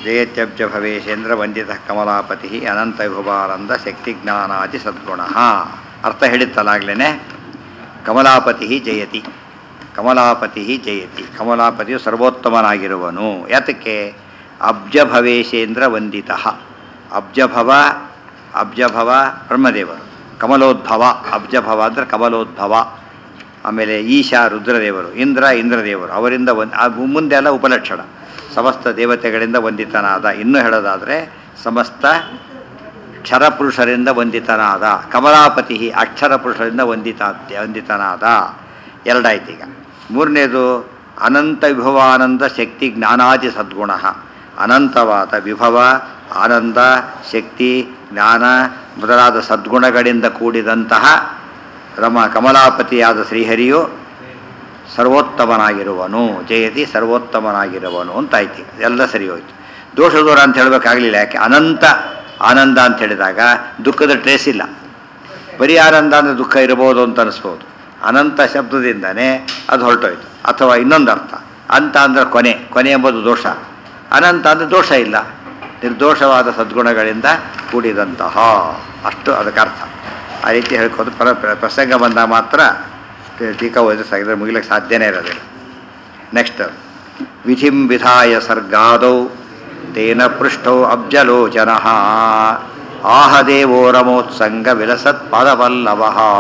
ಜಯತ್ಯಬ್ಜ ಭವೇಶೇಂದ್ರ ವಂದಿತ ಕಮಲಾಪತಿ ಅನಂತ ವಿಭುವಾನಂದ ಶಕ್ತಿಜ್ಞಾನಾದಿ ಸದ್ಗುಣ ಅರ್ಥ ಹೇಳಿತ್ತಲಾಗ್ಲೇ ಕಮಲಾಪತಿ ಜಯತಿ ಕಮಲಾಪತಿ ಜಯತಿ ಕಮಲಾಪತಿಯು ಸರ್ವೋತ್ತಮನಾಗಿರುವನು ಯಾತಕ್ಕೆ ಅಬ್ಜ ಭವೇಶೇಂದ್ರ ವಂದಿತ ಅಬ್ಜಭವ ಅಬ್ಜಭವ ಬ್ರಹ್ಮದೇವರು ಕಮಲೋದ್ಭವ ಅಬ್ಜಭವ ಅಂದರೆ ಕಮಲೋದ್ಭವ ಆಮೇಲೆ ಈಶಾ ರುದ್ರದೇವರು ಇಂದ್ರ ಇಂದ್ರದೇವರು ಅವರಿಂದ ಒಂದು ಆ ಮುಂದೆ ಎಲ್ಲ ಉಪಲಕ್ಷಣ ಸಮಸ್ತ ದೇವತೆಗಳಿಂದ ವಂದಿತನಾದ ಇನ್ನೂ ಹೇಳೋದಾದರೆ ಸಮಸ್ತ ಕ್ಷರಪುರುಷರಿಂದ ವಂದಿತನಾದ ಕಮಲಾಪತಿ ಅಕ್ಷರ ಪುರುಷರಿಂದ ವಂದಿತ ವಂದಿತನಾದ ಎರಡಾಯ್ತು ಈಗ ಮೂರನೇದು ಅನಂತ ವಿಭವಾನಂದ ಶಕ್ತಿ ಜ್ಞಾನಾದಿ ಸದ್ಗುಣ ಅನಂತವಾದ ವಿಭವ ಆನಂದ ಶಕ್ತಿ ಜ್ಞಾನ ಮೊದಲಾದ ಸದ್ಗುಣಗಳಿಂದ ಕೂಡಿದಂತಹ ರಮ ಕಮಲಾಪತಿಯಾದ ಶ್ರೀಹರಿಯು ಸರ್ವೋತ್ತಮನಾಗಿರುವನು ಜಯತಿ ಸರ್ವೋತ್ತಮನಾಗಿರುವನು ಅಂತಾಯ್ತು ಈಗ. ಎಲ್ಲ ಸರಿ ಹೋಯ್ತು ದೋಷ ದೂರ ಅಂತ ಹೇಳಬೇಕಾಗಲಿಲ್ಲ ಯಾಕೆ ಅನಂತ ಆನಂದ ಅಂತ ಹೇಳಿದಾಗ ದುಃಖದ ಟ್ರೇಸ್ ಇಲ್ಲ ಬರೀ ಆನಂದ ಅಂದರೆ ದುಃಖ ಇರಬಹುದು ಅಂತ ಅನಿಸ್ಬೋದು ಅನಂತ ಶಬ್ದದಿಂದನೇ ಅದು ಹೊರಟೋಯ್ತು ಅಥವಾ ಇನ್ನೊಂದು ಅರ್ಥ ಅಂತ ಅಂದರೆ ಕೊನೆ ಕೊನೆ ಎಂಬುದು ದೋಷ ಅನಂತ ಅಂದರೆ ದೋಷ ಇಲ್ಲ ನಿರ್ದೋಷವಾದ ಸದ್ಗುಣಗಳಿಂದ ಕೂಡಿದಂತಹ ಅಷ್ಟು ಅದಕ್ಕೆ ಅರ್ಥ ಆ ರೀತಿ ಹೇಳ್ಕೊಂಡು ಪರ ಪ್ರ- ಪ್ರಸಂಗ ಬಂದಾಗ ಮಾತ್ರ ಟೀಕಾ ಓದಿದ್ರೆ ಸಾಗಿದ್ರೆ ಮುಗಿಲಿಕ್ಕೆ ಸಾಧ್ಯನೇ ಇರೋದಿಲ್ಲ ನೆಕ್ಸ್ಟ್ ವಿಧಿಂ ವಿಧಾಯ ಸರ್ಗಾದೌ ತೇನ ಪೃಷ್ಠೌ ಅಬ್ಜಲೋಚನ ಆಹ ದೇವೋ ರಮೋತ್ಸಂಗ ವಿಲಸತ್ ಪದವಲ್ಲವ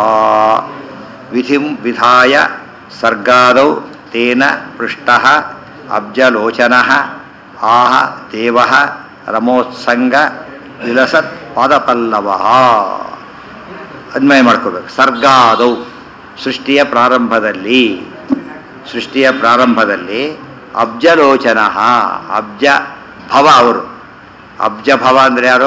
ವಿಧಿಂ ವಿಧಾಯ ಸರ್ಗಾದೌ ತೇನ ಪೃಷ್ಟ ಅಬ್ಜಲೋಚನ ಆಹ ದೇವ ರಮೋತ್ಸಂಗ ವಿಲಸತ್ ಪಾದಪಲ್ಲವ ಅನ್ವಯ ಮಾಡ್ಕೋಬೇಕು ಸರ್ಗಾದೌ ಸೃಷ್ಟಿಯ ಪ್ರಾರಂಭದಲ್ಲಿ ಸೃಷ್ಟಿಯ ಪ್ರಾರಂಭದಲ್ಲಿ ಅಬ್ಜಲೋಚನ ಅಬ್ಜ ಭವ ಅವರು ಅಬ್ಜ ಭವ ಅಂದರೆ ಯಾರು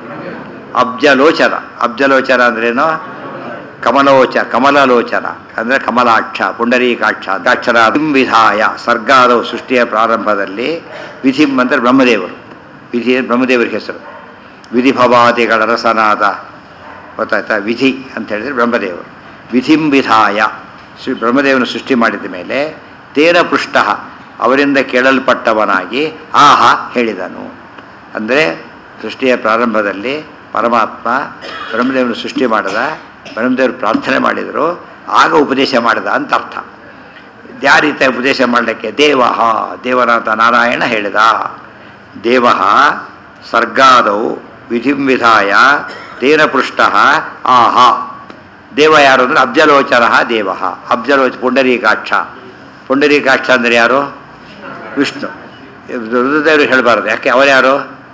ಅಬ್ಜಲೋಚನ ಅಬ್ಜಲೋಚನ ಅಂದ್ರೇನು ಕಮಲೋಚ ಕಮಲಲೋಚನ ಅಂದರೆ ಕಮಲಾಕ್ಷ ಪುಂಡರೀಕಾಕ್ಷ ಅಕ್ಷರ ವಿಧಾಯ ಸರ್ಗಾದವು ಸೃಷ್ಟಿಯ ಪ್ರಾರಂಭದಲ್ಲಿ ವಿಧಿಂ ಅಂದರೆ ಬ್ರಹ್ಮದೇವರು ವಿಧಿ ಬ್ರಹ್ಮದೇವರ ಹೆಸರು ವಿಧಿಭವಾದಿಗಳ ರಸನಾದ ಗೊತ್ತಾಯ್ತಾ ವಿಧಿ ಅಂತ ಹೇಳಿದರೆ ಬ್ರಹ್ಮದೇವರು ವಿಧಿಂ ವಿಧಾಯ ಶ್ರೀ ಬ್ರಹ್ಮದೇವನ ಸೃಷ್ಟಿ ಮಾಡಿದ ಮೇಲೆ ತೇನ ಪೃಷ್ಠ ಅವರಿಂದ ಕೇಳಲ್ಪಟ್ಟವನಾಗಿ ಆಹ ಹೇಳಿದನು ಅಂದರೆ ಸೃಷ್ಟಿಯ ಪ್ರಾರಂಭದಲ್ಲಿ ಪರಮಾತ್ಮ ಬ್ರಹ್ಮದೇವನ ಸೃಷ್ಟಿ ಮಾಡಿದ ಬ್ರಹ್ಮದೇವರು ಪ್ರಾರ್ಥನೆ ಮಾಡಿದರು ಆಗ ಉಪದೇಶ ಮಾಡಿದ ಅಂತ ಅರ್ಥ ಯಾವ ರೀತಿಯ ಉಪದೇಶ ಮಾಡಲಿಕ್ಕೆ ದೇವ ದೇವನಾಥ ನಾರಾಯಣ ಹೇಳಿದ ದೇವ ಸರ್ಗಾದವು ವಿಧಿಂ ವಿಧಾಯ ತೇನ ಪೃಷ್ಟ ಆಹ ದೇವ ಯಾರು ಅಂದರೆ ಅಬ್ಜಲೋಚನ ದೇವ ಅಬ್ಜಲೋಚ ಪುಂಡರೀಕಾಕ್ಷ ಪುಂಡರೀಕಾಕ್ಷ ಅಂದರೆ ಯಾರು ವಿಷ್ಣು ರುದ್ರದೇವರು ಹೇಳಬಾರ್ದು ಯಾಕೆ ಅವರು ಯಾರು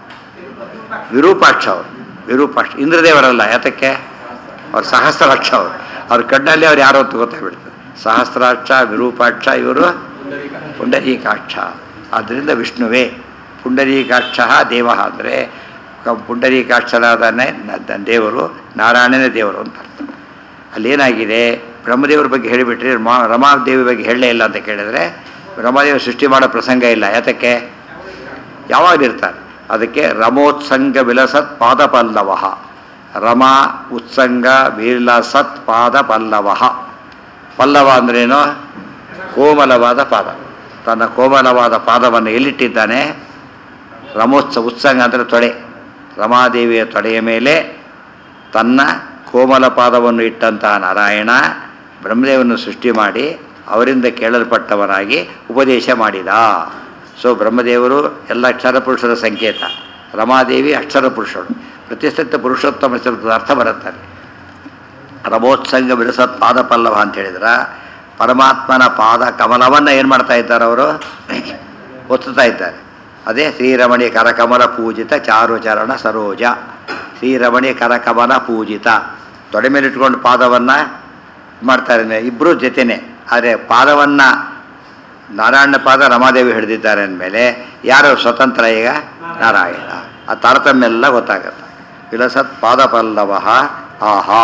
ವಿರೂಪಾಕ್ಷ ಅವರು ವಿರೂಪಾಕ್ಷ ಇಂದ್ರದೇವರಲ್ಲ ಯಾತಕ್ಕೆ ಅವ್ರು ಸಹಸ್ರಾಕ್ಷ ಅವರು ಅವ್ರ ಕಣ್ಣಲ್ಲಿ ಅವ್ರು ಯಾರು ಅಂತ ಗೊತ್ತಾಗ್ಬಿಡ್ತದೆ ಸಹಸ್ರಾಕ್ಷ ವಿರೂಪಾಕ್ಷ ಇವರು ಪುಂಡರೀಕಾಕ್ಷ ಆದ್ದರಿಂದ ವಿಷ್ಣುವೇ ಪುಂಡರೀಕಾಕ್ಷ ದೇವ ಅಂದರೆ ಪುಂಡರೀಕಾಕ್ಷರಾದನೇ ನ- ದೇವರು ನಾರಾಯಣನೇ ದೇವರು ಅಂತ ಅರ್ಥ ಅಲ್ಲೇನಾಗಿದೆ ಬ್ರಹ್ಮದೇವ್ರ ಬಗ್ಗೆ ಹೇಳಿಬಿಟ್ರೆ ಮಾ ರಮಾದೇವಿ ಬಗ್ಗೆ ಹೇಳಲೇ ಇಲ್ಲ ಅಂತ ಕೇಳಿದರೆ ರಮಾದೇವಿ ಸೃಷ್ಟಿ ಮಾಡೋ ಪ್ರಸಂಗ ಇಲ್ಲ ಯಾತಕ್ಕೆ ಯಾವಾಗಿರ್ತಾರೆ ಅದಕ್ಕೆ ರಮೋತ್ಸಂಗ ವಿಲಸತ್ ಪಾದ ಪಲ್ಲವ ರಮಾ ಉತ್ಸಂಗ ವಿಲಸತ್ ಪಾದ ಪಲ್ಲವ ಪಲ್ಲವ ಅಂದ್ರೇನು ಕೋಮಲವಾದ ಪಾದ ತನ್ನ ಕೋಮಲವಾದ ಪಾದವನ್ನು ಎಲ್ಲಿಟ್ಟಿದ್ದಾನೆ ರಮೋತ್ಸವ ಉತ್ಸಂಗ ಅಂದರೆ ತೊಡೆ ರಮಾದೇವಿಯ ತೊಡೆಯ ಮೇಲೆ ತನ್ನ ಕೋಮಲ ಪಾದವನ್ನು ಇಟ್ಟಂತಹ ನಾರಾಯಣ ಬ್ರಹ್ಮದೇವವನ್ನು ಸೃಷ್ಟಿ ಮಾಡಿ ಅವರಿಂದ ಕೇಳಲ್ಪಟ್ಟವನಾಗಿ ಉಪದೇಶ ಮಾಡಿದ ಸೊ ಬ್ರಹ್ಮದೇವರು ಎಲ್ಲ ಅಕ್ಷರ ಪುರುಷರ ಸಂಕೇತ ರಮಾದೇವಿ ಅಕ್ಷರ ಪುರುಷರು ಪ್ರತಿಷ್ಠಿತ ಪುರುಷೋತ್ತಮ ಶಬ್ದದ ಅರ್ಥ ಬರುತ್ತಾರೆ ರಮೋತ್ಸಂಗ ಬಿಡಿಸತ್ ಪಾದ ಪಲ್ಲವ ಅಂತ ಹೇಳಿದ್ರ ಪರಮಾತ್ಮನ ಪಾದ ಕಮಲವನ್ನು ಏನು ಮಾಡ್ತಾ ಇದ್ದಾರೆ ಅವರು ಒತ್ತುತ್ತಾ ಇದ್ದಾರೆ ಅದೇ ಶ್ರೀರಮಣಿ ಕರಕಮಲ ಪೂಜಿತ ಚಾರುಚರಣ ಸರೋಜ ಶ್ರೀರಮಣಿ ಕರಕಮಲ ಪೂಜಿತ ತೊಡೆ ಮೇಲೆ ಇಟ್ಕೊಂಡು ಪಾದವನ್ನು ಮಾಡ್ತಾರೆ ಇಬ್ಬರು ಜೊತೆನೆ ಆದರೆ ಪಾದವನ್ನು ನಾರಾಯಣ ಪಾದ ರಮಾದೇವಿ ಹಿಡಿದಿದ್ದಾರೆ ಅಂದಮೇಲೆ ಯಾರು ಸ್ವತಂತ್ರ ಈಗ ನಾರಾಯಣ ಆ ತಾರತಮ್ಯ ಎಲ್ಲ ಗೊತ್ತಾಗತ್ತೆ ವಿಲಸತ್ ಪಾದ ಪಲ್ಲವ ಆಹಾ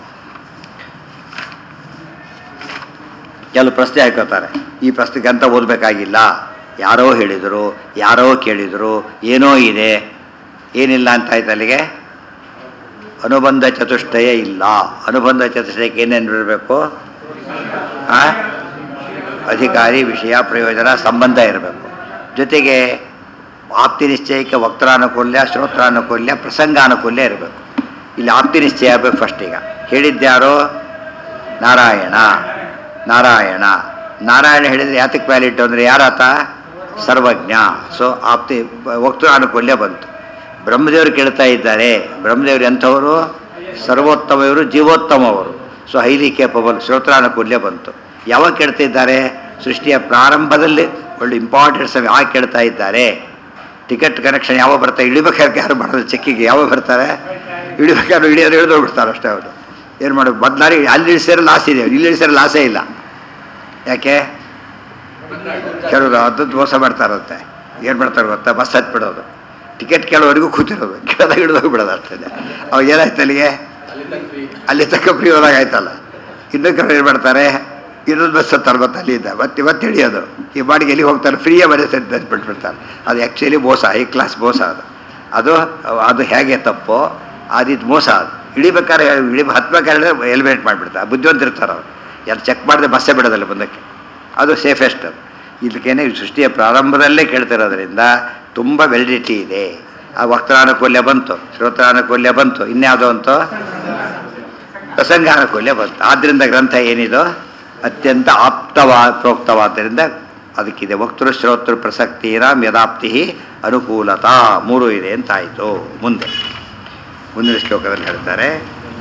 ಕೆಲವು ಪ್ರಶ್ನೆ ಹಾಕೋತಾರೆ ಈ ಪ್ರಶ್ನೆಗೆ ಅಂತ ಓದಬೇಕಾಗಿಲ್ಲ ಯಾರೋ ಹೇಳಿದರು ಯಾರೋ ಕೇಳಿದರು ಏನೋ ಇದೆ ಏನಿಲ್ಲ ಅಂತ ಆಯ್ತು ಅಲ್ಲಿಗೆ ಅನುಬಂಧ ಚತುಷ್ಟಯ ಇಲ್ಲ ಅನುಬಂಧ ಚತುಷ್ಟಯಕ್ಕೆ ಏನೇನು ಇರಬೇಕು ಆ? ಅಧಿಕಾರಿ ವಿಷಯ ಪ್ರಯೋಜನ ಸಂಬಂಧ ಇರಬೇಕು ಜೊತೆಗೆ ಆಪ್ತಿ ನಿಶ್ಚಯಕ್ಕೆ ವಕ್ತಾನುಕೂಲ್ಯ ಶ್ರೋತ್ರಾನುಕೂಲ್ಯ ಪ್ರಸಂಗಾನುಕೂಲ್ಯ ಇರಬೇಕು ಇಲ್ಲಿ ಆಪ್ತಿ ನಿಶ್ಚಯ ಆಗಬೇಕು ಫಸ್ಟ್ ಈಗ ಹೇಳಿದ್ಯಾರೋ ನಾರಾಯಣ ನಾರಾಯಣ ನಾರಾಯಣ ಹೇಳಿದರೆ ಯಾತಕ್ಕೆ ವ್ಯಾಲಿಡ್ ಅಂದರೆ ಯಾರಾತ ಸರ್ವಜ್ಞ ಸೊ ಆಪ್ತಿ ವಕ್ತಾನುಕೂಲ್ಯ ಬಂತು ಬ್ರಹ್ಮದೇವರು ಕೇಳ್ತಾ ಇದ್ದಾರೆ ಬ್ರಹ್ಮದೇವರು ಎಂಥವರು ಸರ್ವೋತ್ತಮವರು ಜೀವೋತ್ತಮವರು ಸೊ ಹೈಲಿ ಕೇಪಬಲ್ ಶ್ರೋತ್ರಾನುಕೂಲ್ಯ ಬಂತು ಯಾವಾಗ ಕೇಳ್ತಾ ಇದ್ದಾರೆ ಸೃಷ್ಟಿಯ ಪ್ರಾರಂಭದಲ್ಲಿ ಒಳ್ಳೆ ಇಂಪಾರ್ಟೆಂಟ್ ಸಮಯ ಯಾವಾಗ ಕೇಳ್ತಾ ಇದ್ದಾರೆ ಟಿಕೆಟ್ ಕನೆಕ್ಷನ್ ಯಾವಾಗ ಬರ್ತಾರೆ ಇಳಿಬೇಕಾದ್ರೆ ಯಾರು ಮಾಡೋದು ಚೆಕ್ಕಿಗೆ ಯಾವಾಗ ಬರ್ತಾರೆ ಇಳಿಬೇಕಾದ್ರೆ ಇಳಿಯೋದು ಇಳಿದೋಗ್ಬಿಡ್ತಾರೆ ಅಷ್ಟೇ ಅವರು ಏನು ಮಾಡೋದು ಬದಲಾರಿ ಅಲ್ಲಿ ಇಳಿಸಿದ್ರೆ ಲಾಸ್ ಇದೆ ಇಲ್ಲಿ ಇಳಿಸಿದ್ರೆ ಲಾಸೇ ಇಲ್ಲ ಯಾಕೆ ಕೆಲವರು ಅದದ್ದು ಮೋಸ ಮಾಡ್ತಾರಂತೆ ಏನು ಮಾಡ್ತಾರೆ ಗೊತ್ತಾ ಬಸ್ ಹತ್ಬಿಡೋದು ಟಿಕೆಟ್ ಕೇಳೋವರೆಗೂ ಕೂತಿರೋದು ಕೇಳೋದಾಗ ಹಿಡಿದೋಗಿ ಬಿಡೋದು ಅಷ್ಟೇ ಅವಾಗ ಏನಾಯ್ತು ಅಲ್ಲಿಗೆ ಅಲ್ಲಿ ತಕ್ಕ ಫ್ರೀ ಹೋದಾಗ ಆಯ್ತಲ್ಲ ಇನ್ನೊಂದು ಕಡೆ ಏನು ಮಾಡ್ತಾರೆ ಇನ್ನೊಂದು ಬಸ್ ಹತ್ತಾರೆ ಮತ್ತೆ ಅಲ್ಲಿಂದ ಮತ್ತೆ ಮತ್ತೆ ಹಿಡಿಯೋದು ಈ ಬಾಡಿಗೆ ಎಲ್ಲಿ ಹೋಗ್ತಾರೆ ಫ್ರೀಯೇ ಮನೆ ಸೆಟ್ ಬಿಟ್ಬಿಡ್ತಾರೆ ಅದು ಆ್ಯಕ್ಚುಲಿ ಮೋಸ ಹೈ ಕ್ಲಾಸ್ ಮೋಸ ಅದು ಅದು ಅದು ಹೇಗೆ ತಪ್ಪು ಅದಿದ್ದು ಮೋಸ ಅದು ಇಳಿಬೇಕಾದ್ರೆ ಇಳಿ ಹತ್ಬೇಕಾದ್ರೆ ಎಲಿಮಿನೇಟ್ ಮಾಡಿಬಿಡ್ತಾರೆ ಬುದ್ಧಿವಂತಿರ್ತಾರೆ ಅವರು ಯಾರು ಚೆಕ್ ಮಾಡಿದ್ರೆ ಬಸ್ಸೇ ಬಿಡೋದಲ್ಲ ಮುಂದಕ್ಕೆ ಅದು ಸೇಫೆಸ್ಟ್ ಅದು ಇದಕ್ಕೇನೆ ಸೃಷ್ಟಿಯ ಪ್ರಾರಂಭದಲ್ಲೇ ಕೇಳ್ತಿರೋದ್ರಿಂದ ತುಂಬ ವೆಲಿಡಿಟಿ ಇದೆ ಆ ವಕ್ತಾನುಕೂಲ್ಯ ಬಂತು ಶ್ರೋತ್ರಾನುಕೂಲ್ಯ ಬಂತು ಇನ್ಯಾವುದೋ ಅಂತು ಪ್ರಸಂಗಾನುಕೂಲ್ಯ ಬಂತು ಆದ್ದರಿಂದ ಗ್ರಂಥ ಏನಿದು ಅತ್ಯಂತ ಆಪ್ತವಾ ಪ್ರೋಕ್ತವಾದ್ದರಿಂದ ಅದಕ್ಕಿದೆ ವಕ್ತೃ ಶ್ರೋತೃ ಪ್ರಸಕ್ತಿರಾಮ್ ಯದಾಪ್ತಿ ಅನುಕೂಲತಾ ಮೂರು ಇದೆ ಅಂತಾಯಿತು ಮುಂದೆ ಮುಂದಿನ ಶ್ಲೋಕದಲ್ಲಿ ಹೇಳ್ತಾರೆ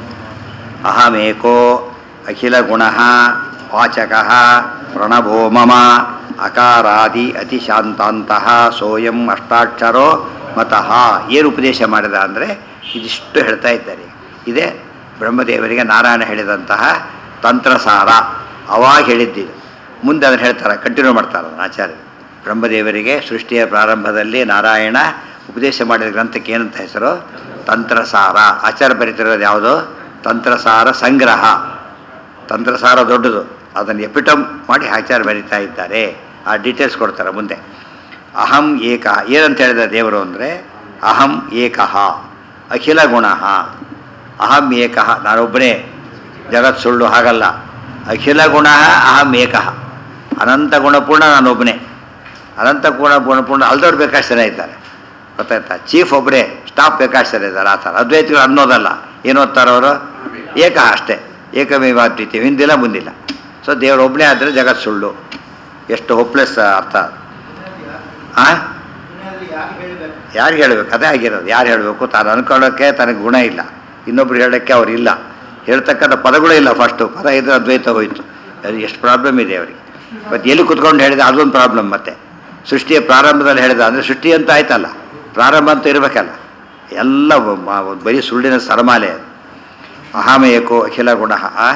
ಅಹಮೇಕೋ ಅಖಿಲ ಗುಣ ವಾಚಕ ಪ್ರಣಭೋ ಮಮ ಅಕಾರಾದಿ ಅತಿಶಾಂತಾಂತಹ ಸೋಯಂ ಅಷ್ಟಾಕ್ಷರೋ ಮತಃ ಏನು ಉಪದೇಶ ಮಾಡಿದ ಅಂದರೆ ಇದಿಷ್ಟು ಹೇಳ್ತಾ ಇದ್ದಾರೆ ಇದೇ ಬ್ರಹ್ಮದೇವರಿಗೆ ನಾರಾಯಣ ಹೇಳಿದಂತಹ ತಂತ್ರಸಾರ ಅವಾಗ ಹೇಳಿದ್ದಿದ್ದು ಮುಂದೆ ಅದನ್ನು ಹೇಳ್ತಾರೆ ಕಂಟಿನ್ಯೂ ಮಾಡ್ತಾರೆ ಅದನ್ನು ಆಚಾರ್ಯರು ಬ್ರಹ್ಮದೇವರಿಗೆ ಸೃಷ್ಟಿಯ ಪ್ರಾರಂಭದಲ್ಲಿ ನಾರಾಯಣ ಉಪದೇಶ ಮಾಡಿದ ಗ್ರಂಥಕ್ಕೆ ಏನಂತ ಹೆಸರು ತಂತ್ರಸಾರ ಆಚಾರ ಬರೀತಿರೋದು ಯಾವುದು ತಂತ್ರಸಾರ ಸಂಗ್ರಹ ತಂತ್ರಸಾರ ದೊಡ್ಡದು ಅದನ್ನು ಎಪಿಟಮ್ ಮಾಡಿ ಆಚಾರ ಬರೀತಾ ಇದ್ದಾರೆ ಆ ಡೀಟೇಲ್ಸ್ ಕೊಡ್ತಾರೆ ಮುಂದೆ ಅಹಂ ಏಕ ಏನಂತ ಹೇಳಿದ ದೇವರು ಅಂದರೆ ಅಹಂ ಏಕಃ ಅಖಿಲ ಗುಣ ಅಹಂ ಏಕಃ ನಾನೊಬ್ಬನೇ ಜಗತ್ ಸುಳ್ಳು ಹಾಗಲ್ಲ ಅಖಿಲ ಗುಣ ಅಹಂ ಏಕಃ ಅನಂತ ಗುಣಪೂರ್ಣ ನಾನೊಬ್ಬನೇ ಅನಂತ ಗುಣ ಗುಣಪೂರ್ಣ ಅಲ್ದವ್ರು ಬೇಕಾಷ್ಟು ಜನ ಇದ್ದಾರೆ ಗೊತ್ತಾಯ್ತಾ ಚೀಫ್ ಒಬ್ಬರೇ ಸ್ಟಾಫ್ ಬೇಕಾಷ್ಟು ಜನ ಇದ್ದಾರೆ ಆ ಥರ ಅದ್ವೈತಿಗಳು ಅನ್ನೋದಲ್ಲ ಏನು ಓದ್ತಾರೆ ಅವರು ಏಕಃ ಅಷ್ಟೇ ಏಕಮೇವಾದ್ವಿತೀಯ ಹಿಂದಿಲ್ಲ ಮುಂದಿಲ್ಲ ಸೊ ದೇವರು ಒಬ್ಬನೇ ಆದರೆ ಜಗತ್ ಸುಳ್ಳು ಎಷ್ಟು ಹೋಪ್ಲೆಸ್ ಅರ್ಥ ಆ ಯಾರಿಗೆ ಹೇಳಬೇಕು ಅದೇ ಆಗಿರೋದು ಯಾರು ಹೇಳಬೇಕು ತಾನು ಅನ್ಕೊಳ್ಳೋಕ್ಕೆ ತನಗೆ ಗುಣ ಇಲ್ಲ ಇನ್ನೊಬ್ರು ಹೇಳೋಕ್ಕೆ ಅವ್ರು ಇಲ್ಲ ಹೇಳ್ತಕ್ಕಂಥ ಪದಗಳೇ ಇಲ್ಲ ಫಸ್ಟು ಪದ ಇದ್ರೆ ಅದ್ವೈತ ಹೋಯ್ತು ಅದು ಎಷ್ಟು ಪ್ರಾಬ್ಲಮ್ ಇದೆ ಅವರಿಗೆ ಮತ್ತು ಎಲ್ಲಿ ಕುತ್ಕೊಂಡು ಹೇಳಿದ ಅದೊಂದು ಪ್ರಾಬ್ಲಮ್ ಮತ್ತೆ ಸೃಷ್ಟಿಯ ಪ್ರಾರಂಭದಲ್ಲಿ ಹೇಳಿದ ಅಂದರೆ ಸೃಷ್ಟಿ ಅಂತ ಆಯ್ತಲ್ಲ ಪ್ರಾರಂಭ ಅಂತ ಇರಬೇಕಲ್ಲ ಎಲ್ಲ ಮ- ಒಂದು ಬರೀ ಸುಳ್ಳಿನ ಸರಮಾಲೆ ಅದು ಅಹಮ ಏಕೋ ಅಖಿಲ ಗುಣ ಆ?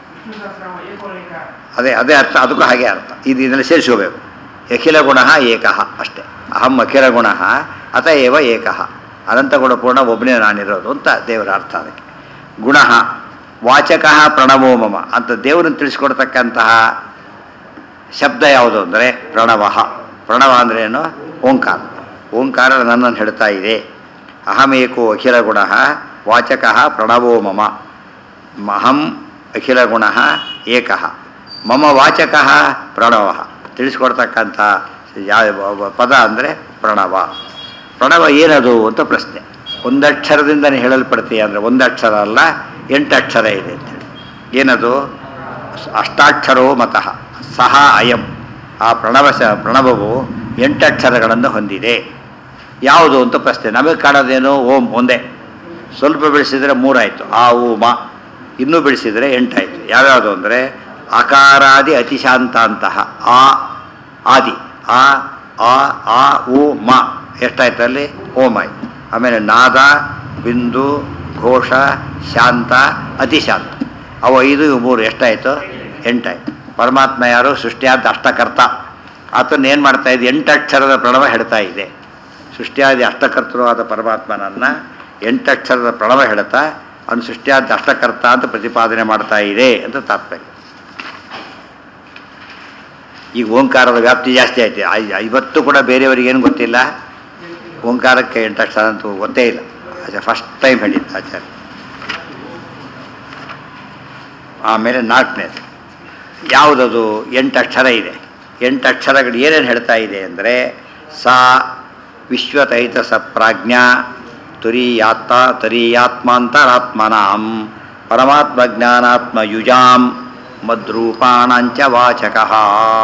ಅದೇ ಅದೇ ಅರ್ಥ ಅದಕ್ಕೂ ಹಾಗೆ ಅರ್ಥ ಇದು ಇದರಲ್ಲಿ ಸೇರಿಸ್ಕೋಬೇಕು ಅಖಿಲ ಗುಣ ಏಕಃ ಅಷ್ಟೇ ಅಹಂ ಅಖಿಲ ಗುಣ ಅತ ಏವ ಏಕಃ ಅನಂತ ಗುಣಪೂರ್ಣ ಒಬ್ಬನೇ ನಾನಿರೋದು ಅಂತ ದೇವರ ಅರ್ಥ ಅದಕ್ಕೆ ಗುಣ ವಾಚಕ ಪ್ರಣವೋ ಮಮ ಅಂತ ದೇವರನ್ನು ತಿಳಿಸ್ಕೊಡ್ತಕ್ಕಂತಹ ಶಬ್ದ ಯಾವುದು ಅಂದರೆ ಪ್ರಣವ ಪ್ರಣವ ಅಂದ್ರೆ ಏನು ಓಂಕಾರ ಓಂಕಾರ ನನ್ನನ್ನು ಹೇಳ್ತಾ ಇದೆ ಅಹಮೇಕೋ ಅಖಿಲ ಗುಣ ವಾಚಕ ಪ್ರಣವೋ ಮಮ ಅಹಂ ಅಖಿಲ ಗುಣ ಏಕಃ ಮಮ ವಾಚಕ ಪ್ರಣವ ತಿಳಿಸ್ಕೊಡ್ತಕ್ಕಂಥ ಯಾವ ಪದ ಅಂದರೆ ಪ್ರಣವ ಪ್ರಣವ ಏನದು ಅಂತ ಪ್ರಶ್ನೆ ಒಂದಕ್ಷರದಿಂದನೇ ಹೇಳಲ್ಪಡ್ತೀಯ ಅಂದರೆ ಒಂದಕ್ಷರ ಅಲ್ಲ ಎಂಟು ಅಕ್ಷರ ಇದೆ ಅಂತೇಳಿ ಏನದು ಅಷ್ಟಾಕ್ಷರೋ ಮತಃ ಸಹ ಅಯಂ ಆ ಪ್ರಣವ ಸ ಪ್ರಣವವು ಎಂಟಕ್ಷರಗಳನ್ನು ಹೊಂದಿದೆ ಯಾವುದು ಅಂತ ಪ್ರಶ್ನೆ ನಮಗೆ ಕಾಣೋದೇನು ಓಂ ಒಂದೇ ಸ್ವಲ್ಪ ಬೆಳೆಸಿದರೆ ಮೂರಾಯಿತು ಆ ಉ ಮ ಇನ್ನೂ ಬೆಳೆಸಿದರೆ ಎಂಟಾಯಿತು ಯಾವ್ಯಾವುದು ಅಂದರೆ ಅಕಾರಾದಿ ಅತಿಶಾಂತಾಂತಹ ಆ ಆದಿ ಆ ಆ ಆ ಉ ಮ ಎಷ್ಟಾಯ್ತು ಅಲ್ಲಿ ಓಂ ಆಯ್ತು ಆಮೇಲೆ ನಾದ ಬಿಂದು ಘೋಷ ಶಾಂತ ಅತಿಶಾಂತ ಅವು ಐದು ಇವು ಮೂರು ಎಷ್ಟಾಯಿತು ಎಂಟಾಯ್ತು ಪರಮಾತ್ಮ ಯಾರು ಸೃಷ್ಟಿಯಾದ ಅಷ್ಟಕರ್ತ ಆತನ ಏನು ಮಾಡ್ತಾ ಇದೆ ಎಂಟು ಅಕ್ಷರದ ಪ್ರಣವ ಹೇಳ್ತಾ ಇದೆ ಸೃಷ್ಟಿಯಾದ ಅಷ್ಟಕರ್ತರು ಆದ ಪರಮಾತ್ಮನನ್ನು ಎಂಟಕ್ಷರದ ಪ್ರಣವ ಹೇಳ್ತಾ ಅವನು ಸೃಷ್ಟಿಯಾದ ಅಷ್ಟಕರ್ತ ಅಂತ ಪ್ರತಿಪಾದನೆ ಮಾಡ್ತಾ ಇದೆ ಅಂತ ತಾತ್ಪರ್ಯ ಈಗ ಓಂಕಾರದ ವ್ಯಾಪ್ತಿ ಜಾಸ್ತಿ ಆಯ್ತು ಐ- ಇವತ್ತು ಕೂಡ ಬೇರೆಯವರಿಗೆ ಏನು ಗೊತ್ತಿಲ್ಲ ಓಂಕಾರಕ್ಕೆ ಎಂಟಕ್ಷರ ಅಂತೂ ಗೊತ್ತೇ ಇಲ್ಲ ಅದೇ ಫಸ್ಟ್ ಟೈಮ್ ಹೇಳಿದ್ದು ಆಚಾರ್ಯ ಆಮೇಲೆ ನಾಲ್ಕನೇದು ಯಾವುದದು ಎಂಟು ಅಕ್ಷರ ಇದೆ ಎಂಟು ಅಕ್ಷರಗಳು ಏನೇನು ಹೇಳ್ತಾ ಇದೆ ಅಂದರೆ ಸಾ ವಿಶ್ವತೈತಸ ಪ್ರಾಜ್ಞಾ ತುರೀಯಾತ್ತ ತುರೀಯಾತ್ಮಾಂತರಾತ್ಮನಾಂ ಪರಮಾತ್ಮಜ್ಞಾನಾತ್ಮಯುಜಾಂ ಮದ್ರೂಪಾಣಂಚ ವಾಚಕಃ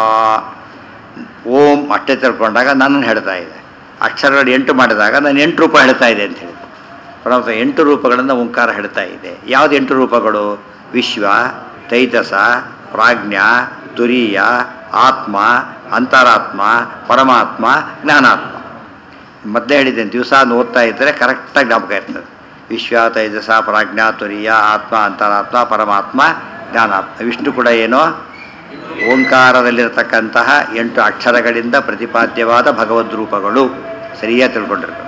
ಓಂ ಅಷ್ಟೇ ತಿಳ್ಕೊಂಡಾಗ ನನ್ನನ್ನು ಹೇಳ್ತಾ ಇದೆ ಅಕ್ಷರಗಳು ಎಂಟು ಮಾಡಿದಾಗ ನಾನು ಎಂಟು ರೂಪ ಹೇಳ್ತಾ ಇದೆ ಅಂತ ಹೇಳಿದೆ ಪರಮಾತ್ಮ ಎಂಟು ರೂಪಗಳನ್ನು ಓಂಕಾರ ಹೇಳ್ತಾ ಇದೆ ಯಾವುದು ಎಂಟು ರೂಪಗಳು ವಿಶ್ವ ತೈತಸ ಪ್ರಾಜ್ಞ ತುರೀಯ ಆತ್ಮ ಅಂತರಾತ್ಮ ಪರಮಾತ್ಮ ಜ್ಞಾನಾತ್ಮ ಮೊದಲೇ ಹೇಳಿದ್ದೇನೆ ದಿವಸ ಓದ್ತಾ ಇದ್ದರೆ ಕರೆಕ್ಟಾಗಿ ಜ್ಞಾಪಕ ಇರ್ತದೆ ವಿಶ್ವ ತೈಜಸ ಪ್ರಾಜ್ಞಾ ತುರಿಯ ಆತ್ಮ ಅಂತರಾತ್ಮ ಪರಮಾತ್ಮ ಜ್ಞಾನಾತ್ಮ ಇವಿಷ್ಟು ಕೂಡ ಏನೋ ಓಂಕಾರದಲ್ಲಿರತಕ್ಕಂತಹ ಎಂಟು ಅಕ್ಷರಗಳಿಂದ ಪ್ರತಿಪಾದ್ಯವಾದ ಭಗವದ್ ರೂಪಗಳು ಸರಿಯಾಗಿ ತಿಳ್ಕೊಂಡಿರ್ಬೇಕು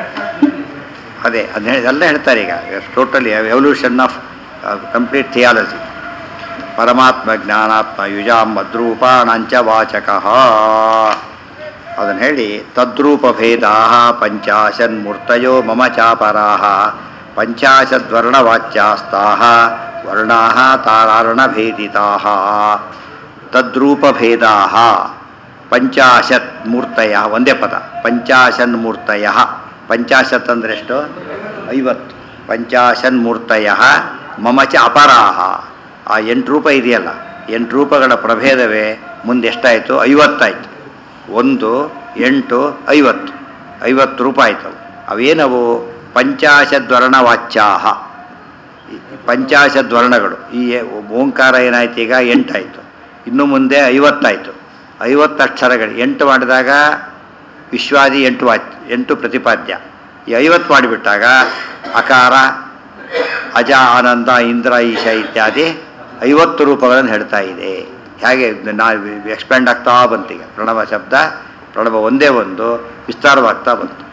ಅದೇ ಅದನ್ನ ಎಲ್ಲ ಹೇಳ್ತಾರೆ ಈಗ totally evolution of complete theology ಪರಮಾತ್ಮ ಜ್ಞಾನಾತ್ಮ ಯುಜಾಂ ಮದ್ರೂಪಾಣಂಚ ವಾಚಕಃ ಅದನ್ನು ಹೇಳಿ ತದ್ರೂಪಭೇದಾ ಪಂಚಾಶನ್ಮೂರ್ತಯೋ ಮಮ ಚಾಪರಾಹ ಪಂಚಾಶದ್ವರ್ಣವಾಚ್ಯಾಸ್ತಾ ವರ್ಣಾ ತಾರಾರ್ಣಭೇದಿತಾ ತದ್ರೂಪಭೇದಾ ಪಂಚಾಶತ್ ಮೂರ್ತಯ ಒಂದೇ ಪದ ಪಂಚಾಶನ್ಮೂರ್ತಯ ಪಂಚಾಶತ್ ಅಂದ್ರೆ ಎಷ್ಟು ಐವತ್ತು ಪಂಚಾಶನ್ಮೂರ್ತಯ ಮಮ ಚ ಅಪರಾಹ ಆ ಎಂಟು ರೂಪ ಇದೆಯಲ್ಲ ಎಂಟು ರೂಪಗಳ ಪ್ರಭೇದವೇ ಮುಂದೆ ಎಷ್ಟಾಯಿತು ಐವತ್ತಾಯಿತು ಒಂದು ಎಂಟು ಐವತ್ತು ಐವತ್ತು ರೂಪ ಆಯ್ತವು ಅವೇನವು ಪಂಚಾಶದ್ವರ್ಣವಾಚ್ಯಾಹ ಪಂಚಾಶದ್ವರ್ಣಗಳು ಈ ಓಂಕಾರ ಏನಾಯ್ತು ಈಗ ಎಂಟಾಯಿತು ಇನ್ನು ಮುಂದೆ ಐವತ್ತಾಯಿತು ಐವತ್ತು ಅಕ್ಷರಗಳು ಎಂಟು ಮಾಡಿದಾಗ ವಿಶ್ವಾದಿ ಎಂಟು ವಾಚ್ ಎಂಟು ಪ್ರತಿಪಾದ್ಯ ಈ ಐವತ್ತು ಮಾಡಿಬಿಟ್ಟಾಗ ಅಕಾರ ಅಜ ಆನಂದ ಇಂದ್ರ ಈಶ ಇತ್ಯಾದಿ ಐವತ್ತು ರೂಪಗಳನ್ನು ಹೇಳ್ತಾ ಇದೆ ಹೇಗೆ ನಾವು ಎಕ್ಸ್ಪ್ಯಾಂಡ್ ಆಗ್ತಾ ಬಂತು ಈಗ ಪ್ರಣವ ಶಬ್ದ ಪ್ರಣವ ಒಂದೇ ಒಂದು ವಿಸ್ತಾರವಾಗ್ತಾ ಬಂತು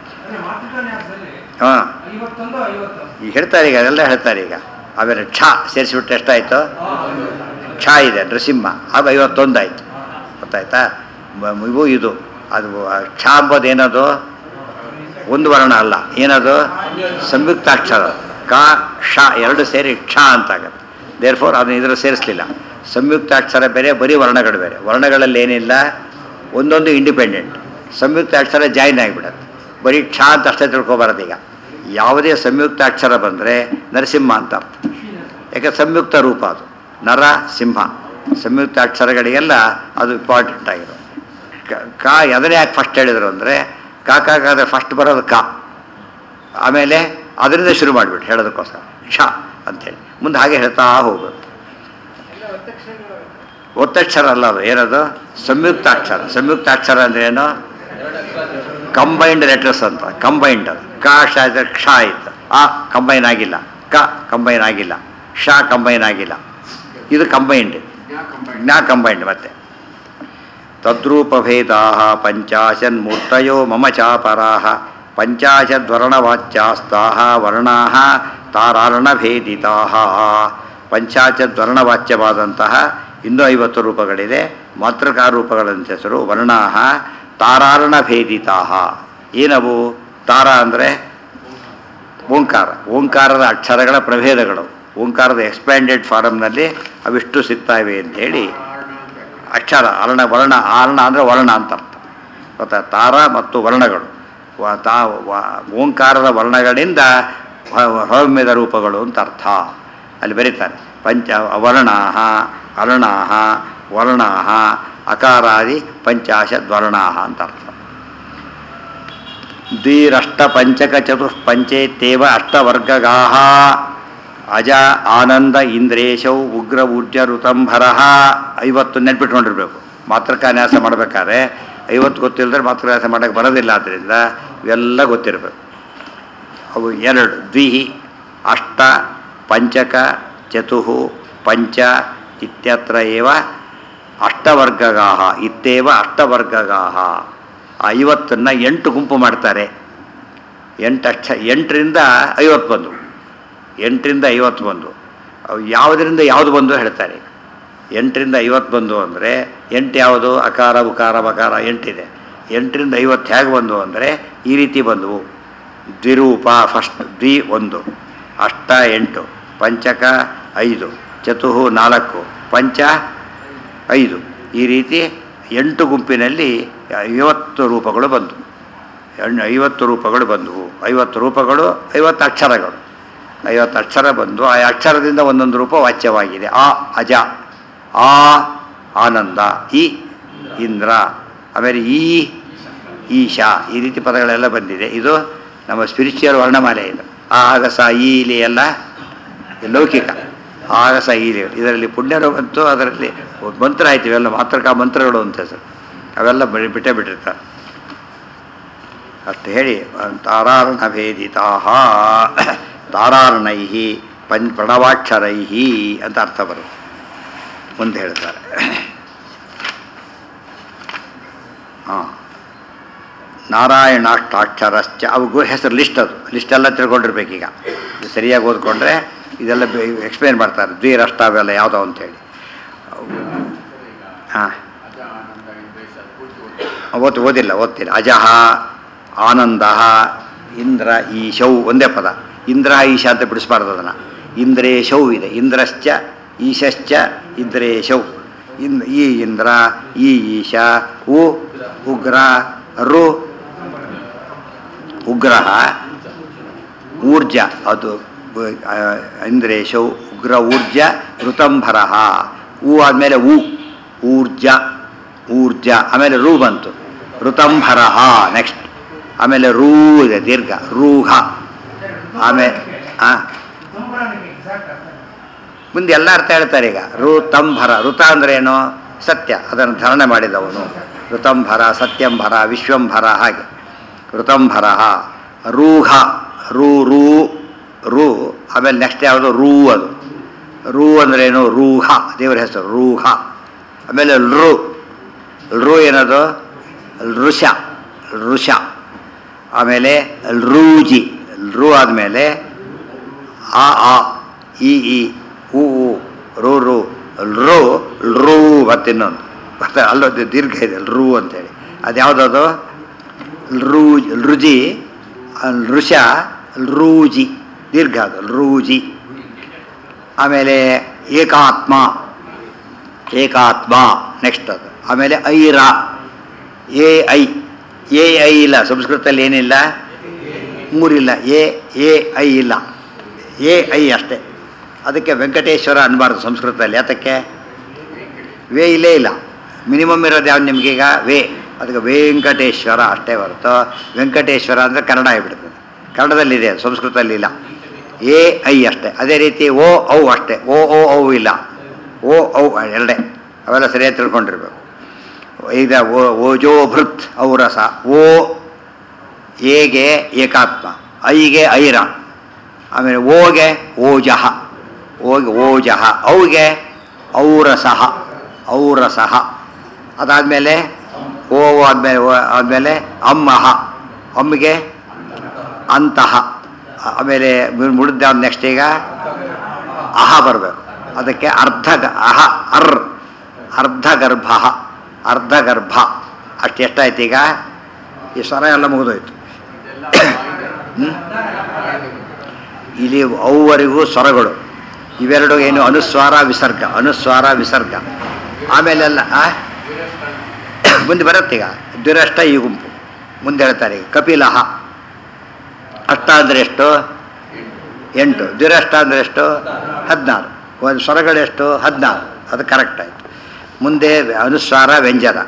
ಹಾಂ ಐವತ್ತೊಂದು ಐವತ್ತು ಈಗ ಹೇಳ್ತಾರೆ ಈಗ ಅದೆಲ್ಲ ಹೇಳ್ತಾರೆ ಈಗ ಆಮೇಲೆ ಕ್ಷ ಸೇರಿಸ್ಬಿಟ್ರೆ ಎಷ್ಟಾಯಿತು ಕ್ಷ ಇದೆ ನೃಸಿಂಹ ಅದು ಐವತ್ತೊಂದು ಆಯಿತು ಗೊತ್ತಾಯ್ತಾ ಮ- ಇವು ಇದು ಅದು ಕ್ಷ ಅಂಬೋದು ಏನದು ಒಂದು ವರ್ಣ ಅಲ್ಲ ಏನದು ಸಂಯುಕ್ತಾಕ್ಷರ ಕ ಕ್ಷ ಎರಡು ಸೇರಿ ಕ್ಷ ಅಂತಾಗತ್ತೆ ದೇರ್ ಫೋರ್ ಅದನ್ನ ಇದ್ರ ಸೇರಿಸಲಿಲ್ಲ ಸಂಯುಕ್ತಾಕ್ಷರ ಬೇರೆ ಬರೀ ವರ್ಣಗಳು ಬೇರೆ ವರ್ಣಗಳಲ್ಲಿ ಏನಿಲ್ಲ ಒಂದೊಂದು ಇಂಡಿಪೆಂಡೆಂಟ್ ಸಂಯುಕ್ತಾಕ್ಷರ ಜಾಯಿನ್ ಆಗಿಬಿಡತ್ತೆ ಬರೀ ಕ್ಷ ಅಂತ ಅಷ್ಟೇ ತಿಳ್ಕೊಬಾರದು ಈಗ ಯಾವುದೇ ಸಂಯುಕ್ತಾಕ್ಷರ ಬಂದರೆ ನರಸಿಂಹ ಅಂತ ಅರ್ಥ ಯಾಕೆ ಸಂಯುಕ್ತ ರೂಪ ಅದು ನರ ಸಿಂಹ ಸಂಯುಕ್ತ ಅಕ್ಷರಗಳಿಗೆಲ್ಲ ಅದು ಇಂಪಾರ್ಟೆಂಟ್ ಆಗಿರೋದು ಕ- ಕ ಅದನ್ನೇ ಯಾಕೆ ಫಸ್ಟ್ ಹೇಳಿದರು ಅಂದರೆ ಕಾಕಾಗಾದ್ರೆ ಫಸ್ಟ್ ಬರೋದು ಕ ಆಮೇಲೆ ಅದರಿಂದ ಶುರು ಮಾಡಿಬಿಟ್ಟು ಹೇಳೋದಕ್ಕೋಸ್ಕರ ಕ್ಷ ಅಂತೇಳಿ ಮುಂದೆ ಹಾಗೆ ಹೇಳ್ತಾ ಹೋಗೋದು ಒತ್ತಕ್ಷರ ಅಲ್ಲ ಅದು ಏನದು ಸಂಯುಕ್ತಾಕ್ಷರ ಸಂಯುಕ್ತಾಕ್ಷರ ಅಂದ್ರೆ ಏನು ಕಂಬೈನ್ಡ್ ಲೆಟರ್ಸ್ ಅಂತ ಕಂಬೈನ್ಡ್ ಅದು ಕ ಶ ಇದ್ರೆ ಕ್ಷ ಆಯಿತು ಆ ಕಂಬೈನ್ ಆಗಿಲ್ಲ ಕ ಕಂಬೈನ್ ಆಗಿಲ್ಲ ಶ ಕಂಬೈನ್ ಆಗಿಲ್ಲ ಇದು ಕಂಬೈನ್ಡ್ ಜ್ಞಾ ಕಂಬೈನ್ಡ್ ಮತ್ತೆ ತದ್ರೂಪಭೇದಾ ಪಂಚಾಶನ್ಮೂರ್ತಯೋ ಮಮ ಚಾಪರಾ ಪಂಚಾಶದ್ವರ್ಣವಾಚ್ಯಾಸ್ತಾ ವರ್ಣಾ ತಾರಾರ್ಣಭೇದಿತಾ ಪಂಚಾಶದ್ವರ್ಣವಾಚ್ಯವಾದಂತಹ ಇನ್ನೂ ಐವತ್ತು ರೂಪಗಳಿದೆ ಮಾತೃಕಾ ರೂಪಗಳಂತ ಹೆಸರು ವರ್ಣಾ ತಾರಾರ್ಣಭೇದಿತಾ ಏನವು ತಾರ ಅಂದರೆ ಓಂಕಾರ ಓಂಕಾರದ ಅಕ್ಷರಗಳ ಪ್ರಭೇದಗಳು ಓಂಕಾರದ ಎಕ್ಸ್ಪ್ಯಾಂಡೆಡ್ ಫಾರಮ್ನಲ್ಲಿ ಅವಿಷ್ಟು ಸಿಗ್ತಾಯಿವೆ ಅಂತ ಹೇಳಿ ಅಕ್ಷರ ಅರ್ಣ ವರ್ಣ ಆರ್ಣ ಅಂದರೆ ವರ್ಣ ಅಂತ ಅರ್ಥ ಗೊತ್ತಾ ತಾರ ಮತ್ತು ವರ್ಣಗಳು ವ- ತಾ ವ- ಓಂಕಾರದ ವರ್ಣಗಳಿಂದ ಹೊರಮ್ಯದ ರೂಪಗಳು ಅಂತ ಅರ್ಥ ಅಲ್ಲಿ ಬರೀತಾರೆ ಪಂಚ ವರ್ಣಾ ಅರ್ಣಾ ವರ್ಣಾ ಅಕಾರಾದಿ ಪಂಚಾಶದ್ವರ್ಣಾ ಅಂತ ಅರ್ಥ ದ್ವಿರಷ್ಟ ಪಂಚಕ ಚತುಃ ಪಂಚೇತ್ತೇವ ಅಷ್ಟವರ್ಗಗಾ ಅಜ ಆನಂದ ಇಂದ್ರೇಶೌ ಉಗ್ರ ಊರ್ಜ ಋತಂಭರ ಐವತ್ತು ನೆನ್ಪಿಟ್ಕೊಂಡಿರ್ಬೇಕು ಮಾತೃಕಾನ್ಯಾಸ ಮಾಡಬೇಕಾದ್ರೆ ಐವತ್ತು ಗೊತ್ತಿಲ್ಲದ್ರೆ ಮಾತೃಕಾನ್ಯಾಸ ಮಾಡೋಕ್ಕೆ ಬರೋದಿಲ್ಲ ಆದ್ದರಿಂದ ಇವೆಲ್ಲ ಗೊತ್ತಿರಬೇಕು ಅವು ಎರಡು ದ್ವಿಹಿ ಅಷ್ಟ ಪಂಚಕ ಚತುಃ ಪಂಚ ಇತ್ಯತ್ರ ಏವ ಅಷ್ಟವರ್ಗಗಾ ಇತ್ತೇವ ಅಷ್ಟವರ್ಗಗಾ ಆ ಐವತ್ತನ್ನು ಎಂಟು ಗುಂಪು ಮಾಡ್ತಾರೆ ಎಂಟು ಅಕ್ಷ ಎಂಟರಿಂದ ಐವತ್ತು ಬಂದು ಎಂಟರಿಂದ ಐವತ್ತು ಬಂದು ಅವು ಯಾವುದರಿಂದ ಯಾವುದು ಬಂದು ಹೇಳ್ತಾರೆ ಎಂಟರಿಂದ ಐವತ್ತು ಬಂದು ಅಂದರೆ ಎಂಟು ಯಾವುದು ಅಕಾರ ಉಕಾರ ಬಕಾರ ಎಂಟಿದೆ ಎಂಟರಿಂದ ಐವತ್ತು ಹೇಗೆ ಬಂದು ಅಂದರೆ ಈ ರೀತಿ ಬಂದವು ದ್ವಿರೂಪ ಫಸ್ಟ್ ದ್ವಿ ಒಂದು ಅಷ್ಟ ಎಂಟು ಪಂಚಕ ಐದು ಚತುಹು ನಾಲ್ಕು ಪಂಚ ಐದು ಈ ರೀತಿ ಎಂಟು ಗುಂಪಿನಲ್ಲಿ ಐವತ್ತು ರೂಪಗಳು ಬಂತು ಎಣ್ಣು ಐವತ್ತು ರೂಪಗಳು ಬಂದವು ಐವತ್ತು ರೂಪಗಳು ಐವತ್ತು ಅಕ್ಷರಗಳು ಐವತ್ತು ಅಕ್ಷರ ಬಂದು ಆ ಅಕ್ಷರದಿಂದ ಒಂದೊಂದು ರೂಪ ವಾಚ್ಯವಾಗಿದೆ ಆ ಅಜ ಆ ಆನಂದ ಈ ಇಂದ್ರ ಆಮೇಲೆ ಈ ಈಶಾ ಈ ರೀತಿ ಪದಗಳೆಲ್ಲ ಬಂದಿದೆ ಇದು ನಮ್ಮ ಸ್ಪಿರಿಚುವಲ್ ವರ್ಣಮಾಲೆ ಇದು ಆ ಆಗಸ ಈ ಇಲಿ ಎಲ್ಲ ಲೌಕಿಕ ಆಗಸ ಈಲಿ ಇದರಲ್ಲಿ ಪುಣ್ಯರು ಬಂತು ಅದರಲ್ಲಿ ಮಂತ್ರ ಆಯ್ತು ಇವೆಲ್ಲ ಮಾತ್ರಕ ಮಂತ್ರಗಳು ಅಂತ ಹೆಸರು ಅವೆಲ್ಲ ಬಿ- ಬಿಟ್ಟೇ ಬಿಟ್ಟಿರ್ತಾರೆ ಅಷ್ಟು ಹೇಳಿ ತಾರಾರ್ಣ ಭೇದಿತಾ ತಾರಾರ್ಣೈ ಪಂಚ ಪ್ರಣವಾಕ್ಷರೈ ಅಂತ ಅರ್ಥ ಬರುತ್ತೆ ಮುಂದೆ ಹೇಳ್ತಾರೆ ಹಾಂ ನಾರಾಯಣಾಷ್ಟಾಕ್ಷರಶ್ಚ ಅವು ಹೆಸರು ಲಿಸ್ಟ್ ಅದು ಲಿಸ್ಟ್ ಎಲ್ಲ ತಿಳ್ಕೊಂಡಿರ್ಬೇಕೀಗ ಇದು ಸರಿಯಾಗಿ ಓದ್ಕೊಂಡ್ರೆ ಇದೆಲ್ಲ ಎಕ್ಸ್ಪ್ಲೇನ್ ಮಾಡ್ತಾರೆ ದ್ವಿರಷ್ಟ ಅವೆಲ್ಲ ಯಾವುದೋ ಅಂತೇಳಿ ಹಾಂ ಓದ್ ಓದಿಲ್ಲ ಓದ್ತಿಲ್ಲ ಅಜಃ ಆನಂದ ಇಂದ್ರ ಈಶೌ ಒಂದೇ ಪದ ಇಂದ್ರ ಈಶ ಅಂತ ಬಿಡಿಸ್ಬಾರ್ದು ಅದನ್ನು ಇಂದ್ರೇಶೌ ಇದೆ ಇಂದ್ರಶ್ಚ ಈಶಶ್ಚ ಇಂದ್ರೇಶೌ ಇನ್ ಈ ಇಂದ್ರ ಈ ಈಶ ಉ ಉಗ್ರ ರು ಉಗ್ರಹ ಊರ್ಜ ಅದು ಆ, ಇಂದ್ರೇಶೌ ಉಗ್ರ ಊರ್ಜ ಋತಂಭರ ಹೂ ಆದಮೇಲೆ ಉ ಊರ್ಜ ಊರ್ಜ ಆಮೇಲೆ ರೂ ಬಂತು ಋತಂಭರ ನೆಕ್ಸ್ಟ್ ಆಮೇಲೆ ರೂ ಇದೆ ದೀರ್ಘ ರೂಹ ಆಮೇಲೆ ಆ ಮುಂದೆ ಎಲ್ಲ ಅರ್ಥ ಹೇಳ್ತಾರೆ ಈಗ ಋತಂಭರ ಋತ ಅಂದ್ರೆ ಏನು ಸತ್ಯ ಅದನ್ನು ಧಾರಣೆ ಮಾಡಿದವನು ಋತಂಭರ ಸತ್ಯಂಭರ ವಿಶ್ವಂಭರ ಹಾಗೆ ಋತಂಭರ ರೂಹ ರೂ ರೂ ರೂ ಆಮೇಲೆ ನೆಕ್ಸ್ಟ್ ಯಾವುದು ರೂ ಅದು ರೂ ಅಂದ್ರೇನು ರೂಹ ದೇವರ ಹೆಸರು ರೂಹ ಆಮೇಲೆ ಲೃ ಲೃ ಏನದು ಋಷ ಋಷ ಆಮೇಲೆ ಲೃಜಿ ಲೃ ಆದಮೇಲೆ ಆ ಆ ಇ ಈ ಉ ಉ ರು ರು ರು ರೂ ಮತ್ತಿನ್ನೊಂದು ಮತ್ತೆ ಅಲ್ಲೊಂದು ದೀರ್ಘ ಇದೆ ರೂ ಅಂತೇಳಿ ಅದು ಯಾವುದದು ರೂ ರುಜಿ ಋಷ ರೂಜಿ ದೀರ್ಘ ಅದು ರೂಜಿ ಆಮೇಲೆ ಏಕಾತ್ಮ ಏಕಾತ್ಮ ನೆಕ್ಸ್ಟ್ ಅದು ಆಮೇಲೆ ಐರ ಎ ಐ ಎ ಐ ಇಲ್ಲ ಸಂಸ್ಕೃತದಲ್ಲಿ ಏನಿಲ್ಲ ಮೂರಿಲ್ಲ ಎ ಎ ಐ ಇಲ್ಲ ಎ ಐ ಅಷ್ಟೇ ಅದಕ್ಕೆ ವೆಂಕಟೇಶ್ವರ ಅನ್ಬಾರ್ದು ಸಂಸ್ಕೃತದಲ್ಲಿ ಯಾತಕ್ಕೆ ವೇ ಇಲ್ಲೇ ಇಲ್ಲ ಮಿನಿಮಮ್ ಇರೋದು ಯಾವ್ದು ನಿಮಗೀಗ ವೇ ಅದಕ್ಕೆ ವೆಂಕಟೇಶ್ವರ ಅಷ್ಟೇ ಹೊರತು ವೆಂಕಟೇಶ್ವರ ಅಂದರೆ ಕನ್ನಡ ಆಗಿಬಿಡ್ತದೆ ಕನ್ನಡದಲ್ಲಿದೆ ಅದು, ಸಂಸ್ಕೃತದಲ್ಲಿ ಇಲ್ಲ ಎ ಐ ಅಷ್ಟೇ ಅದೇ ರೀತಿ ಓ ಔ ಅಷ್ಟೇ ಓ ಓ ಔ ಇಲ್ಲ ಓ ಔ ಎರಡೇ ಅವೆಲ್ಲ ಸರಿಯಾಗಿ ತಿಳ್ಕೊಂಡಿರ್ಬೇಕು ಈಗ ಓ ಓಜೋ ಭೃತ್ ಔರಸ ಓ ಏಗೆ ಏಕಾತ್ಮ ಐಗೆ ಐರ ಆಮೇಲೆ ಓಗೆ ಓಜಃ ಓಗೆ ಓಜಃ ಔಗೆ ಔರಸಃ ಔರಸಃ ಅದಾದಮೇಲೆ ಓ ಆದಮೇಲೆ ಆದಮೇಲೆ ಅಮ್ಮಹ ಅಮ್ಮಿಗೆ ಅಂತಹ ಆಮೇಲೆ ಮುಡಿದ ನೆಕ್ಸ್ಟ್ ಈಗ ಅಹ ಬರಬೇಕು ಅದಕ್ಕೆ ಅರ್ಧ ಗ- ಅಹ ಅರ್ ಅರ್ಧಗರ್ಭ ಅರ್ಧಗರ್ಭ ಅಷ್ಟು ಎಷ್ಟಾಯ್ತು ಈಗ ಈ ಸ್ವರ ಎಲ್ಲ ಮುಗಿದೋಯ್ತು ಹ್ಮ್? ಇಲ್ಲಿ ಅವುವರೆಗೂ ಸ್ವರಗಳು ಇವೆರಡು ಏನು ಅನುಸ್ವಾರ ವಿಸರ್ಗ ಅನುಸ್ವಾರ ವಿಸರ್ಗ ಆಮೇಲೆಲ್ಲ ಆ? ಮುಂದೆ ಬರುತ್ತೀಗ ದ್ವಿರಷ್ಟ ಈ ಗುಂಪು ಮುಂದೆ ಹೇಳ್ತಾರೆ ಈಗ ಕಪಿಲಹ ಅಷ್ಟ ಅಂದರೆ ಎಷ್ಟು ಎಂಟು ದ್ವಿರಷ್ಟ ಅಂದರೆ ಎಷ್ಟು ಹದಿನಾರು ಒಂದು ಸ್ವರಗಳೆಷ್ಟು ಹದಿನಾರು ಅದು ಕರೆಕ್ಟ್ ಆಯಿತು ಮುಂದೆ ಅನುಸ್ವಾರ ವ್ಯಂಜನ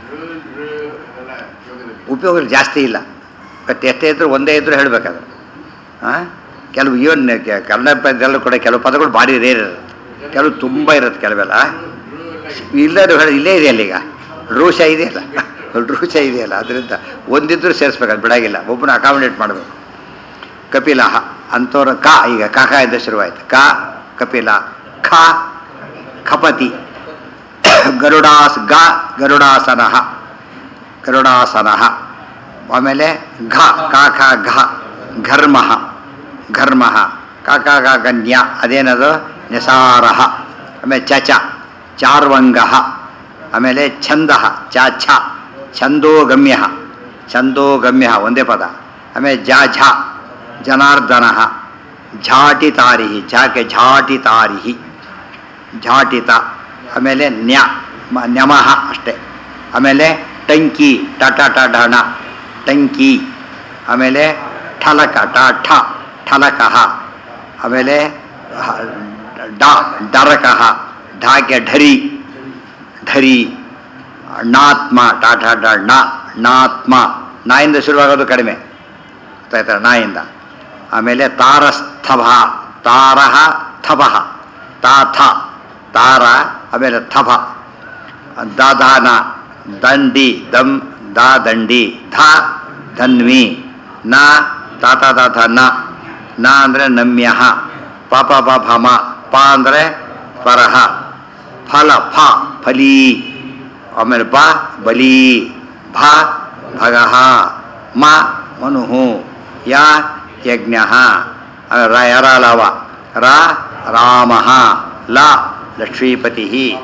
ಉಪಯೋಗ ಜಾಸ್ತಿ ಇಲ್ಲ ಬಟ್ ಎಷ್ಟೇ ಇದ್ರೂ ಒಂದೇ ಇದ್ರೂ ಹೇಳಬೇಕಾದ್ರೆ ಹಾಂ ಕೆಲವು ಇವನ್ ಕೆ- ಕನ್ನಡ ಪದದಲ್ಲೂ ಕೂಡ ಕೆಲವು ಪದಗಳು ಭಾರಿ ರೇರ್ ಇರುತ್ತೆ ಕೆಲವು ತುಂಬ ಇರುತ್ತೆ ಕೆಲವೆಲ್ಲ ಇಲ್ಲರೂ ಹೇಳಿ ಇಲ್ಲೇ ಇದೆಯಲ್ಲ ಈಗ ರೂಷ ಇದೆಯಲ್ಲ ರೂಷ ಇದೆಯಲ್ಲ ಅದರಿಂದ ಒಂದಿದ್ರೂ ಸೇರಿಸ್ಬೇಕು ಅದು ಬಿಡಾಗಿಲ್ಲ ಒಬ್ಬನ ಅಕಾಮಿಡೇಟ್ ಮಾಡಬೇಕು ಕಪಿಲಹ ಅಂಥವ್ರ ಕ ಈಗ ಕಕ ಇಂದ ಶುರುವಾಯಿತು ಕ ಕಪಿಲ ಖ ಖಪತಿ ಗರುಡಾಸ್ ಗ ಗರುಡಾಸನ ಗರುಡಾಸನ ಆಮೇಲೆ ಘ ಕಾ ಖ ಘ ಘರ್ಮ ಘರ್ಮ ಕಾ ಕಾ ಗ ಗನ್ಯ ಅದೇನದು ನಿಸಾರಹ ಆಮೇಲೆ ಚಚ ಚಾರ್ವಂಗ ಆಮೇಲೆ ಛಂದ ಚ ಛ ಛಂದೋಗಮ್ಯ ಛಂದೋಗಮ್ಯ ಒಂದೇ ಪದ ಆಮೇಲೆ ಜ ಝ ಜನಾರ್ದನ ಝಾಟಿತಾರಿ ಝಾಕೆ ಝಾಟಿತಾರಿ ಝಾಟಿತ ಆಮೇಲೆ ನ್ಯ ಮ- ನ್ಯಮಃ ಅಷ್ಟೇ ಆಮೇಲೆ ಟಂಕಿ ಟಟ ಟಡಣ ಟಂಕಿ ಆಮೇಲೆ ಠಲಕ ಟ ಠ ಠಲಕಃ ಆಮೇಲೆ ಹ, ಡ ಡರಕಃ ಢಾಗೆ ಢರಿ ಢರಿ ಣಾತ್ಮ ಟಾಟ ಡ ಣ ಣಾತ್ಮ ನಾಯಿಂದ ಶುರುವಾಗೋದು ಕಡಿಮೆ ಗೊತ್ತಾಯ್ತಾ ನಾಯಿಂದ ಆಮೇಲೆ ತಾರಸ್ಥಭ ತಾರಹ ಥಭ ತಾಥ ತಾರ ಆಮೇಲೆ ಥಭ ದಾದಾನ ದಂಡಿ ದಂ ದಾ ದಂಡಿ ಧ ಧನ್ವಿ ನ ತಾತ ದಾಥ ನ ನ ಅಂದರೆ ನಮ್ಯ ಪ ಪ ಪ ಭ ಮ ಪ ಅಂದರೆ ಪರಹ ಫಲ ಫ ಫಲೀ ಆಮೇಲೆ ಬ ಬಲಿ ಭ ಭಗಃ ಮ ಮನುಹು ಯ ಯಜ್ಞ ರ ಯರಾಲವ ರ ರಾಮ ಲ ಲಕ್ಷ್ಮೀಪತಿ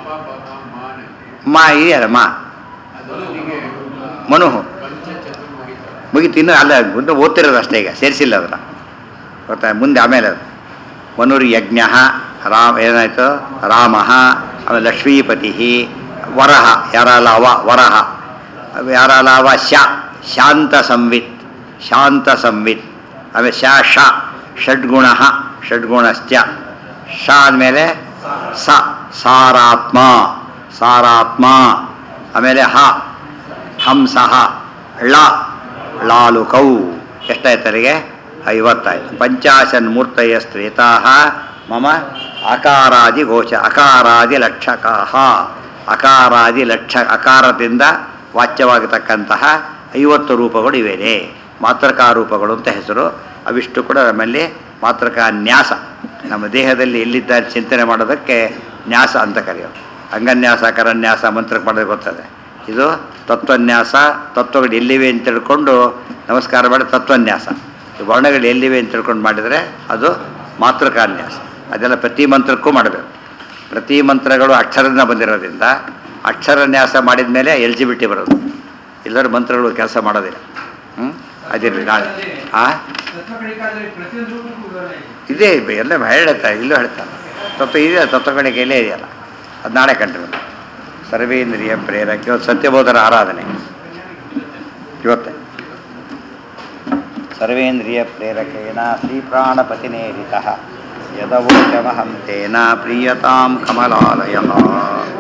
ಮ ಇದೆಯಲ್ಲ ಮ ಮನುಹು ಮುಗಿತು ಇನ್ನೂ ಅಲ್ಲ ಮುಂದೆ ಓದ್ತಿರೋದು ಅಷ್ಟೇ ಈಗ ಸೇರಿಸಿಲ್ಲ ಅದನ್ನ ಗೊತ್ತಾ ಮುಂದೆ ಆಮೇಲೆ ಅದು ಮನುರ್ ಯಜ್ಞ ರಾಮ ಏನಾಯಿತು ರಾಮ ಆಮೇಲೆ ಲಕ್ಷ್ಮೀಪತಿ ವರಹ ಯಾರಲಾವ ವರಹ ಯಾರಲಾವ ಶ ಶಾಂತ ಸಂವಿತ್ ಶಾಂತ ಸಂವಿತ್ ಆಮೇಲೆ ಶ ಶ ಷಡ್ಗುಣ ಷಡ್ಗುಣಶ್ಚ ಶ ಆದಮೇಲೆ ಸ ಸಾರಾತ್ಮ ಸಾರಾತ್ಮ ಆಮೇಲೆ ಹ ಹಂಸಃ ಳ ಲಾಲುಕೌ ಎಷ್ಟಾಯ್ತು ಅಲ್ಲಿಗೆ ಐವತ್ತಾಯ್ತು ಪಂಚಾಶನ್ ಮೂರ್ತಯ ಸ್ತ್ರೀತಾ ಮಮ ಅಕಾರಾದಿ ಗೋಚ ಅಕಾರಾದಿ ಲಕ್ಷಕಾಹ ಅಕಾರಾದಿ ಲಕ್ಷ ಅಕಾರದಿಂದ ವಾಚ್ಯವಾಗತಕ್ಕಂತಹ ಐವತ್ತು ರೂಪಗಳು ಇವೆ ಮಾತೃಕಾ ರೂಪಗಳು ಅಂತ ಹೆಸರು ಅವಿಷ್ಟು ಕೂಡ ನಮ್ಮಲ್ಲಿ ಮಾತೃಕಾ ನ್ಯಾಸ ನಮ್ಮ ದೇಹದಲ್ಲಿ ಎಲ್ಲಿದ್ದಾರೆ ಚಿಂತನೆ ಮಾಡೋದಕ್ಕೆ ನ್ಯಾಸ ಅಂತ ಕರೆಯೋದು ಅಂಗನ್ಯಾಸ ಕರನ್ಯಾಸ ಮಂತ್ರಕ್ಕೆ ಮಾಡೋದು ಗೊತ್ತದೆ ಇದು ತತ್ವನ್ಯಾಸ ತತ್ವಗಳು ಎಲ್ಲಿವೆ ಅಂತ ತಿಳ್ಕೊಂಡು ನಮಸ್ಕಾರ ಮಾಡಿ ತತ್ವನ್ಯಾಸ ಈ ವರ್ಣಗಳು ಎಲ್ಲಿವೆ ಅಂತ ತಿಳ್ಕೊಂಡು ಮಾಡಿದರೆ ಅದು ಮಾತೃಕಾನ್ಯಾಸ ಅದೆಲ್ಲ ಪ್ರತಿ ಮಂತ್ರಕ್ಕೂ ಮಾಡಬೇಕು ಪ್ರತಿ ಮಂತ್ರಗಳು ಅಕ್ಷರದಿಂದ ಬಂದಿರೋದ್ರಿಂದ ಅಕ್ಷರನ್ಯಾಸ ಮಾಡಿದ ಮೇಲೆ ಎಲಿಜಿಬಿಲಿಟಿ ಬರೋದು ಎಲ್ಲರೂ ಮಂತ್ರಗಳು ಕೆಲಸ ಮಾಡೋದಿಲ್ಲ ಹ್ಞೂ ಅದಿರಲಿ ನಾಳೆ ಹಾಂ ತತ್ವಕಣಿಕಾದಲ್ಲಿ ಪ್ರತಿಯೊಂದು ರೂಪಕ್ಕೂ ವಿವರಣೆ ಇದೆ ಇದೇ ಎಲ್ಲ ಹೇಳ್ತಾರೆ ಇಲ್ಲೂ ಹೇಳ್ತಾರೆ ತತ್ವ ಇದೆ ತತ್ವಗಳಿಗೆ ಇಲ್ಲೇ ಇದೆಯಲ್ಲ ಅದು ನಾಳೆ ಕಂಡ್ರೆ ಸರ್ವೇಂದ್ರಿಯ ಪ್ರೇರಕ ಇವತ್ತು ಸತ್ಯಬೋಧರ ಆರಾಧನೆ ಇವತ್ತೇ ಸರ್ವೇಂದ್ರಿಯ ಪ್ರೇರಕೇಣ ಶ್ರೀ ಪ್ರಾಣಪತಿನೇರಿತ ಯದವೋಚಮಹಂ ತೇನ ಪ್ರೀಯತಾಂ ಕಮಲಾಲಯ